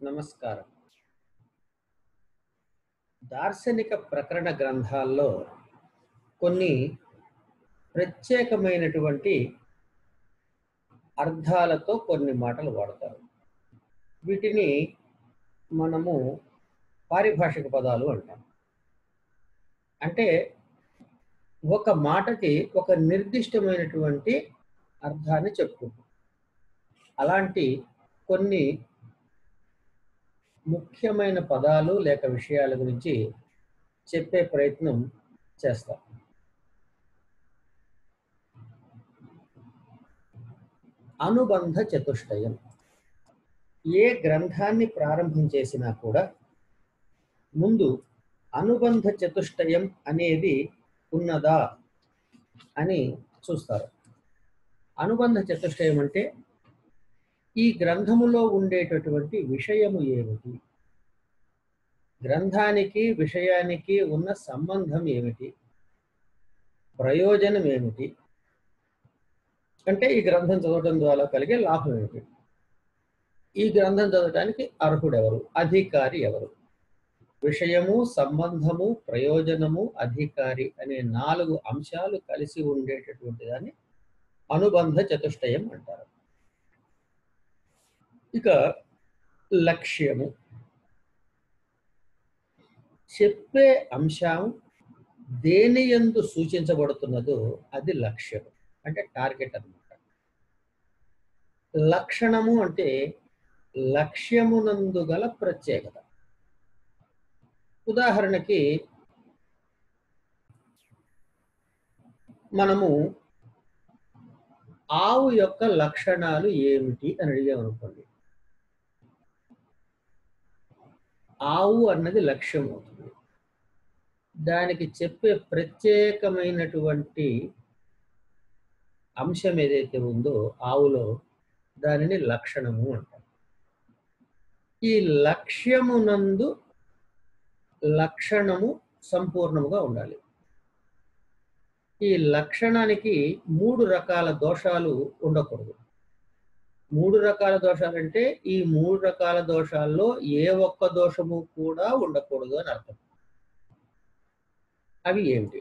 నమస్కారం దార్శనిక ప్రకరణ గ్రంథాల్లో కొన్ని ప్రత్యేకమైనటువంటి అర్థాలతో కొన్ని మాటలు వాడతారు వీటిని మనము పారిభాషిక పదాలు అంటాం అంటే ఒక మాటకి ఒక నిర్దిష్టమైనటువంటి అర్థాన్ని చెప్పుకుంటాం అలాంటి కొన్ని ముఖ్యమైన పదాలు లేక విషయాల గురించి చెప్పే ప్రయత్నం చేస్తాం అనుబంధ చతుష్టయం ఏ గ్రంథాన్ని ప్రారంభం చేసినా కూడా ముందు అనుబంధ చతుష్టయం అనేది ఉన్నదా అని చూస్తారు అనుబంధ చతుష్టయం అంటే ఈ గ్రంథములో ఉండేటటువంటి విషయము ఏమిటి గ్రంథానికి విషయానికి ఉన్న సంబంధం ఏమిటి ప్రయోజనం ఏమిటి అంటే ఈ గ్రంథం చదవడం ద్వారా కలిగే లాభం ఏమిటి ఈ గ్రంథం చదవడానికి అర్హుడెవరు అధికారి ఎవరు విషయము సంబంధము ప్రయోజనము అధికారి అనే నాలుగు అంశాలు కలిసి ఉండేటటువంటి దాన్ని అనుబంధ చతుష్టయం అంటారు ఇక లక్ష్యము చెప్పే అంశం దేని ఎందు సూచించబడుతున్నదో అది లక్ష్యం అంటే టార్గెట్ అనమాట లక్షణము అంటే లక్ష్యమునందు గల ప్రత్యేకత ఉదాహరణకి మనము ఆవు యొక్క లక్షణాలు ఏమిటి అని అడిగామనుకోండి ఆవు అన్నది లక్ష్యం అవుతుంది దానికి చెప్పే ప్రత్యేకమైనటువంటి అంశం ఏదైతే ఉందో ఆవులో దానిని లక్షణము అంటారు ఈ లక్ష్యమునందు లక్షణము సంపూర్ణముగా ఉండాలి ఈ లక్షణానికి మూడు రకాల దోషాలు ఉండకూడదు మూడు రకాల దోషాలంటే ఈ మూడు రకాల దోషాల్లో ఏ ఒక్క దోషము కూడా ఉండకూడదు అని అర్థం అవి ఏమిటి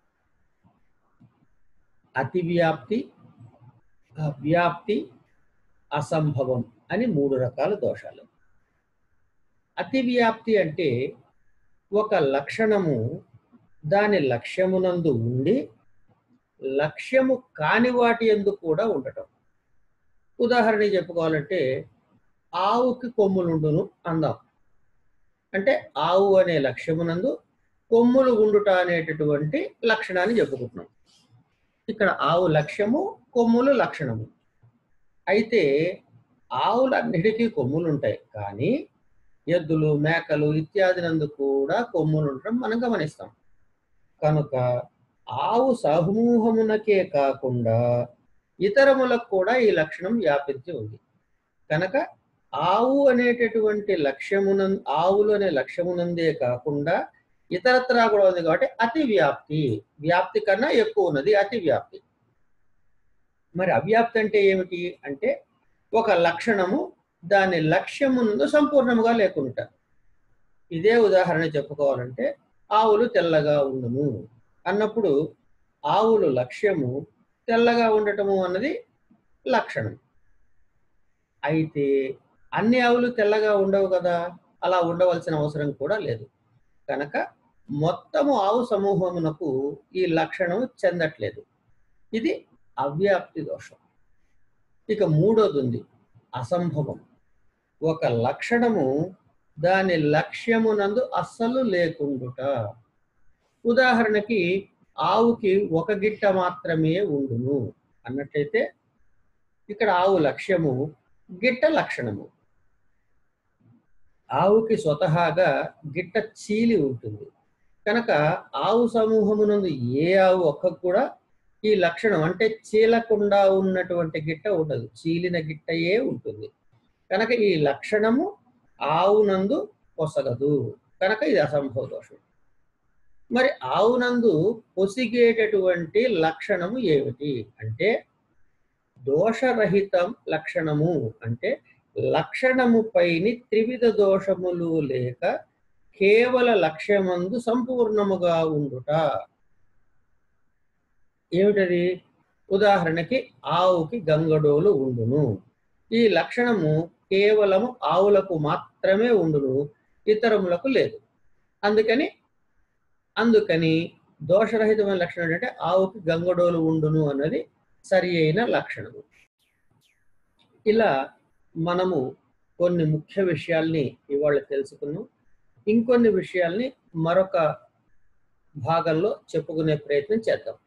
అతివ్యాప్తి అవ్యాప్తి అసంభవం అని మూడు రకాల దోషాలు అతివ్యాప్తి అంటే ఒక లక్షణము దాని లక్ష్యమునందు ఉండి లక్ష్యము కాని వాటి ఎందు కూడా ఉండటం ఉదాహరణ చెప్పుకోవాలంటే ఆవుకి కొమ్ములుండును అందాం అంటే ఆవు అనే లక్ష్యమునందు కొమ్ములు ఉండుట అనేటటువంటి లక్షణాన్ని చెప్పుకుంటున్నాం ఇక్కడ ఆవు లక్ష్యము కొమ్ములు లక్షణము అయితే ఆవులన్నిటికీ కొమ్ములు ఉంటాయి కానీ ఎద్దులు మేకలు ఇత్యాది నందు కూడా కొమ్ములు ఉండటం మనం గమనిస్తాం కనుక ఆవు సమూహమునకే కాకుండా ఇతరములకు కూడా ఈ లక్షణం వ్యాపించి ఉంది కనుక ఆవు అనేటటువంటి లక్ష్యమున ఆవులు అనే లక్ష్యమునందే కాకుండా ఇతరత్రా కూడా ఉంది కాబట్టి అతి వ్యాప్తి వ్యాప్తి కన్నా ఎక్కువ ఉన్నది అతి వ్యాప్తి మరి అవ్యాప్తి అంటే ఏమిటి అంటే ఒక లక్షణము దాని లక్ష్యమునందు సంపూర్ణముగా లేకుండా ఇదే ఉదాహరణ చెప్పుకోవాలంటే ఆవులు తెల్లగా ఉండును అన్నప్పుడు ఆవులు లక్ష్యము తెల్లగా ఉండటము అన్నది లక్షణం అయితే అన్ని ఆవులు తెల్లగా ఉండవు కదా అలా ఉండవలసిన అవసరం కూడా లేదు కనుక మొత్తము ఆవు సమూహమునకు ఈ లక్షణం చెందట్లేదు ఇది అవ్యాప్తి దోషం ఇక మూడోది ఉంది అసంభవం ఒక లక్షణము దాని లక్ష్యమునందు అస్సలు లేకుండుట ఉదాహరణకి ఆవుకి ఒక గిట్ట మాత్రమే ఉండును అన్నట్లయితే ఇక్కడ ఆవు లక్ష్యము గిట్ట లక్షణము ఆవుకి స్వతహాగా గిట్ట చీలి ఉంటుంది కనుక ఆవు సమూహమునందు ఏ ఆవు ఒక్క కూడా ఈ లక్షణం అంటే చీలకుండా ఉన్నటువంటి గిట్ట ఉండదు చీలిన గిట్టయే ఉంటుంది కనుక ఈ లక్షణము ఆవునందు పొసగదు కనుక ఇది అసంభవ దోషం మరి ఆవునందు పొసిగేటటువంటి లక్షణము ఏమిటి అంటే దోషరహితం లక్షణము అంటే లక్షణము పైని త్రివిధ దోషములు లేక కేవల లక్ష్యమందు సంపూర్ణముగా ఉండుట ఏమిటది ఉదాహరణకి ఆవుకి గంగడోలు ఉండును ఈ లక్షణము కేవలము ఆవులకు మాత్రమే ఉండును ఇతరములకు లేదు అందుకని అందుకని దోషరహితమైన లక్షణం ఏంటంటే ఆవుకి గంగడోలు ఉండును అన్నది సరి అయిన లక్షణము ఇలా మనము కొన్ని ముఖ్య విషయాల్ని ఇవాళ తెలుసుకున్నాం ఇంకొన్ని విషయాల్ని మరొక భాగంలో చెప్పుకునే ప్రయత్నం చేద్దాం